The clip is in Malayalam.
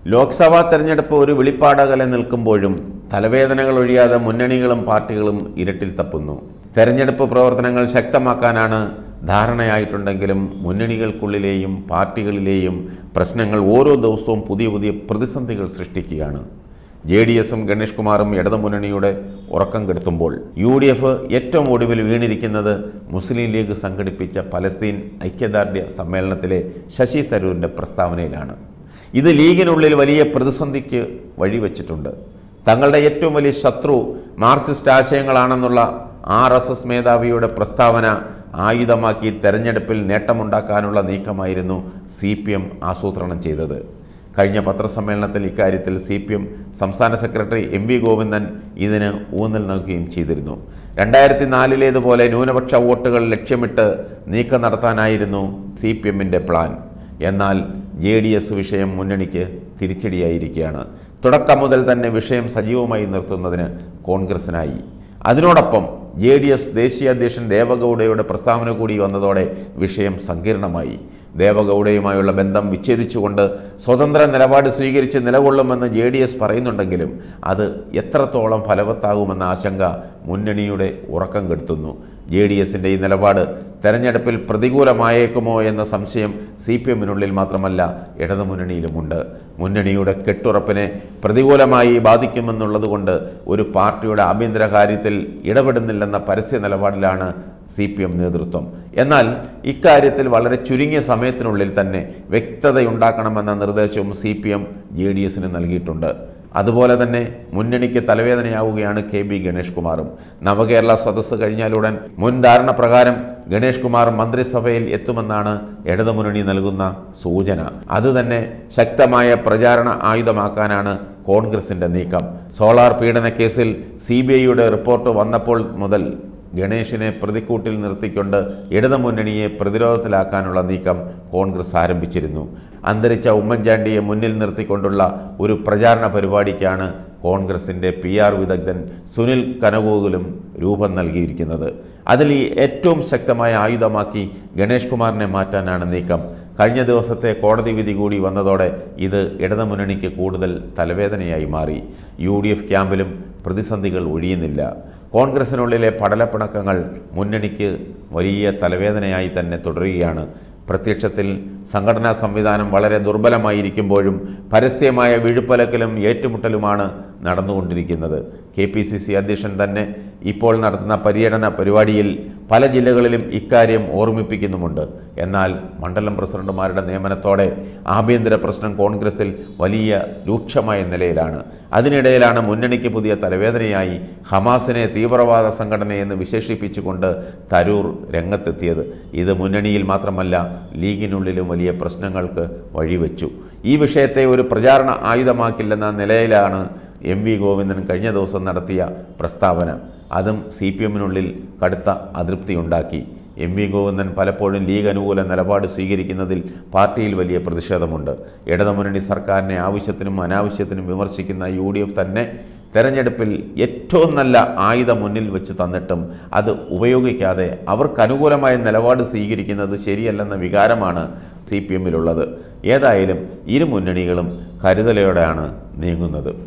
ലോക്സഭാ തെരഞ്ഞെടുപ്പ് ഒരു വെളിപ്പാടകലെ നിൽക്കുമ്പോഴും തലവേദനകൾ ഒഴിയാതെ മുന്നണികളും പാർട്ടികളും ഇരട്ടിൽ തപ്പുന്നു തെരഞ്ഞെടുപ്പ് പ്രവർത്തനങ്ങൾ ശക്തമാക്കാനാണ് ധാരണയായിട്ടുണ്ടെങ്കിലും മുന്നണികൾക്കുള്ളിലെയും പാർട്ടികളിലെയും പ്രശ്നങ്ങൾ ഓരോ ദിവസവും പുതിയ പുതിയ പ്രതിസന്ധികൾ സൃഷ്ടിക്കുകയാണ് ജെ ഡി എസും ഗണേഷ് കുമാറും ഇടതുമുന്നണിയുടെ ഉറക്കം കെടുത്തുമ്പോൾ യു ഡി എഫ് ഏറ്റവും ഒടുവിൽ വീണിരിക്കുന്നത് മുസ്ലിം ലീഗ് സംഘടിപ്പിച്ച പലസ്തീൻ ഐക്യദാർഢ്യ സമ്മേളനത്തിലെ ശശി തരൂരിൻ്റെ പ്രസ്താവനയിലാണ് ഇത് ലീഗിനുള്ളിൽ വലിയ പ്രതിസന്ധിക്ക് വഴിവെച്ചിട്ടുണ്ട് തങ്ങളുടെ ഏറ്റവും വലിയ ശത്രു മാർക്സിസ്റ്റ് ആശയങ്ങളാണെന്നുള്ള ആർ എസ് എസ് മേധാവിയുടെ പ്രസ്താവന ആയുധമാക്കി തെരഞ്ഞെടുപ്പിൽ നേട്ടമുണ്ടാക്കാനുള്ള നീക്കമായിരുന്നു സി പി എം ആസൂത്രണം ചെയ്തത് കഴിഞ്ഞ പത്രസമ്മേളനത്തിൽ ഇക്കാര്യത്തിൽ സി പി എം സംസ്ഥാന സെക്രട്ടറി എം വി ഗോവിന്ദൻ ഇതിന് ഊന്നൽ നൽകുകയും ചെയ്തിരുന്നു രണ്ടായിരത്തി നാലിലേതുപോലെ ന്യൂനപക്ഷ വോട്ടുകൾ ലക്ഷ്യമിട്ട് നീക്കം നടത്താനായിരുന്നു സി പി എമ്മിൻ്റെ പ്ലാൻ എന്നാൽ ജെ ഡി എസ് വിഷയം മുന്നണിക്ക് തിരിച്ചടിയായിരിക്കുകയാണ് തുടക്കം മുതൽ തന്നെ വിഷയം സജീവമായി നിർത്തുന്നതിന് കോൺഗ്രസിനായി അതിനോടൊപ്പം ജെ ഡി എസ് ദേശീയ അധ്യക്ഷൻ ദേവഗൗഡയുടെ പ്രസ്താവന കൂടി വന്നതോടെ വിഷയം സങ്കീർണമായി ദേവഗൗഡയുമായുള്ള ബന്ധം വിച്ഛേദിച്ചുകൊണ്ട് സ്വതന്ത്ര നിലപാട് സ്വീകരിച്ച് നിലകൊള്ളുമെന്ന് ജെ ഡി എസ് പറയുന്നുണ്ടെങ്കിലും അത് എത്രത്തോളം ഫലവത്താകുമെന്ന ആശങ്ക മുന്നണിയുടെ ഉറക്കം കെടുത്തുന്നു ജെ ഡി എസിൻ്റെ ഈ നിലപാട് തെരഞ്ഞെടുപ്പിൽ പ്രതികൂലമായേക്കുമോ എന്ന സംശയം സി പി എമ്മിനുള്ളിൽ മാത്രമല്ല ഇടതുമുന്നണിയിലുമുണ്ട് മുന്നണിയുടെ കെട്ടുറപ്പിനെ പ്രതികൂലമായി ബാധിക്കുമെന്നുള്ളതുകൊണ്ട് ഒരു പാർട്ടിയുടെ ആഭ്യന്തര കാര്യത്തിൽ ഇടപെടുന്നില്ലെന്ന പരസ്യ നിലപാടിലാണ് സി പി എം നേതൃത്വം എന്നാൽ ഇക്കാര്യത്തിൽ വളരെ ചുരുങ്ങിയ സമയത്തിനുള്ളിൽ തന്നെ വ്യക്തതയുണ്ടാക്കണമെന്ന നിർദ്ദേശവും C P M J D എസിന് നൽകിയിട്ടുണ്ട് അതുപോലെ തന്നെ മുന്നണിക്ക് തലവേദനയാവുകയാണ് കെ ബി ഗണേഷ് കുമാറും നവകേരള സദസ്സ് കഴിഞ്ഞാലുടൻ മുൻ ധാരണ പ്രകാരം ഗണേഷ് കുമാർ മന്ത്രിസഭയിൽ എത്തുമെന്നാണ് ഇടതുമുന്നണി നൽകുന്ന സൂചന അതുതന്നെ ശക്തമായ പ്രചാരണ ആയുധമാക്കാനാണ് കോൺഗ്രസിന്റെ നീക്കം സോളാർ പീഡന കേസിൽ സി ബി ഐയുടെ റിപ്പോർട്ട് വന്നപ്പോൾ മുതൽ ഗണേഷിനെ പ്രതിക്കൂട്ടിൽ നിർത്തിക്കൊണ്ട് ഇടതുമുന്നണിയെ പ്രതിരോധത്തിലാക്കാനുള്ള നീക്കം കോൺഗ്രസ് ആരംഭിച്ചിരുന്നു അന്തരിച്ച ഉമ്മൻചാണ്ടിയെ മുന്നിൽ നിർത്തിക്കൊണ്ടുള്ള ഒരു പ്രചാരണ പരിപാടിക്കാണ് കോൺഗ്രസിൻ്റെ പി ആർ വിദഗ്ധൻ സുനിൽ കനകോകുലും രൂപം നൽകിയിരിക്കുന്നത് അതിൽ ഈ ഏറ്റവും ശക്തമായ ആയുധമാക്കി ഗണേഷ് കുമാറിനെ മാറ്റാനാണ് നീക്കം കഴിഞ്ഞ ദിവസത്തെ കോടതി വിധി കൂടി വന്നതോടെ ഇത് ഇടതുമുന്നണിക്ക് കൂടുതൽ തലവേദനയായി മാറി യു ഡി എഫ് ക്യാമ്പിലും പ്രതിസന്ധികൾ ഒഴിയുന്നില്ല കോൺഗ്രസിനുള്ളിലെ പടലപ്പിണക്കങ്ങൾ മുന്നണിക്ക് വലിയ തലവേദനയായി തന്നെ തുടരുകയാണ് പ്രത്യക്ഷത്തിൽ സംഘടനാ സംവിധാനം വളരെ ദുർബലമായിരിക്കുമ്പോഴും പരസ്യമായ വിഴുപ്പലക്കലും ഏറ്റുമുട്ടലുമാണ് നടന്നുകൊണ്ടിരിക്കുന്നത് കെ പി സി സി അധ്യക്ഷൻ തന്നെ ഇപ്പോൾ നടത്തുന്ന പര്യടന പരിപാടിയിൽ പല ജില്ലകളിലും ഇക്കാര്യം ഓർമ്മിപ്പിക്കുന്നുമുണ്ട് എന്നാൽ മണ്ഡലം പ്രസിഡന്റുമാരുടെ നിയമനത്തോടെ ആഭ്യന്തര പ്രശ്നം കോൺഗ്രസിൽ വലിയ രൂക്ഷമായ നിലയിലാണ് അതിനിടയിലാണ് മുന്നണിക്ക് പുതിയ തലവേദനയായി ഹമാസിനെ തീവ്രവാദ സംഘടനയെന്ന് വിശേഷിപ്പിച്ചുകൊണ്ട് തരൂർ രംഗത്തെത്തിയത് ഇത് മുന്നണിയിൽ മാത്രമല്ല ലീഗിനുള്ളിലും വലിയ പ്രശ്നങ്ങൾക്ക് വഴിവെച്ചു ഈ വിഷയത്തെ ഒരു പ്രചാരണ ആയുധമാക്കില്ലെന്ന നിലയിലാണ് എം വി ഗോവിന്ദൻ കഴിഞ്ഞ ദിവസം നടത്തിയ പ്രസ്താവന അതും സി പി എമ്മിനുള്ളിൽ കടുത്ത അതൃപ്തിയുണ്ടാക്കി എം വി ഗോവിന്ദൻ പലപ്പോഴും ലീഗ് അനുകൂല നിലപാട് സ്വീകരിക്കുന്നതിൽ പാർട്ടിയിൽ വലിയ പ്രതിഷേധമുണ്ട് ഇടതുമുന്നണി സർക്കാരിനെ ആവശ്യത്തിനും അനാവശ്യത്തിനും വിമർശിക്കുന്ന യു ഡി എഫ് തന്നെ തെരഞ്ഞെടുപ്പിൽ ഏറ്റവും നല്ല ആയുധം മുന്നിൽ വെച്ച് തന്നിട്ടും അത് ഉപയോഗിക്കാതെ അവർക്ക് അനുകൂലമായ നിലപാട് സ്വീകരിക്കുന്നത് ശരിയല്ലെന്ന വികാരമാണ് സി പി എമ്മിലുള്ളത് ഏതായാലും ഇരു മുന്നണികളും കരുതലോടെയാണ് നീങ്ങുന്നത്